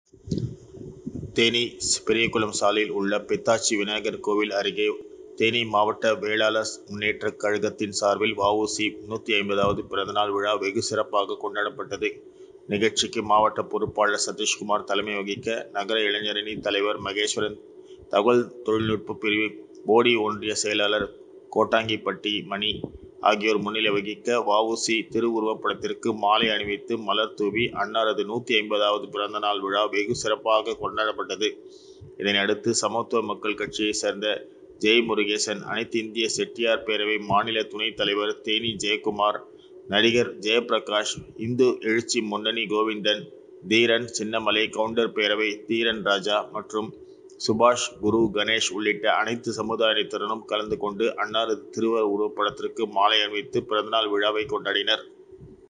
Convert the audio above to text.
தேனி பெரியகுளம் சாலையில் உள்ள பித்தாச்சி விநாயகர் கோவில் அருகே தேனி மாவட்ட வேளாளர் முன்னேற்றக் கழகத்தின் சார்பில் வ. உ. சி. நூற்றி ஐம்பதாவது பிறந்தநாள் விழா வெகு சிறப்பாக கொண்டாடப்பட்டது. நிகழ்ச்சிக்கு மாவட்ட பொறுப்பாளர் சதீஷ்குமார் தலைமை வகிக்க, நகர இளைஞரணி தலைவர் மகேஸ்வரன், தகவல் தொழில்நுட்ப பிரிவு போடி ஒன்றிய செயலாளர் கோட்டாங்கிப்பட்டி மணி ஆகியோர் முன்னிலை வகிக்க, வ. உ. சி. திருவுருவப்படத்திற்கு மாலை அணிவித்து மலர் தூவி அன்னாரது நூற்றி ஐம்பதாவது பிறந்தநாள் விழா வெகு சிறப்பாக கொண்டாடப்பட்டது. இதனையடுத்து சமத்துவ மக்கள் கட்சியைச் சேர்ந்த ஜெய்முருகேசன், அனைத்திந்திய செட்டியார் பேரவை மாநில துணைத் தலைவர் தேனி ஜெயக்குமார், நடிகர் ஜெயப்பிரகாஷ், இந்து எழுச்சி முன்னணி கோவிந்தன், தீரன், சின்னமலை கவுண்டர் பேரவை தீரன்ராஜா மற்றும் சுபாஷ், குரு, கணேஷ் உள்ளிட்ட அனைத்து சமுதாயத்தினரும் கலந்து கொண்டு அன்னாரது திருவுருவப்படத்திற்கு மாலை அணிவித்து பிறந்தநாள் விழாவை கொண்டாடினர்.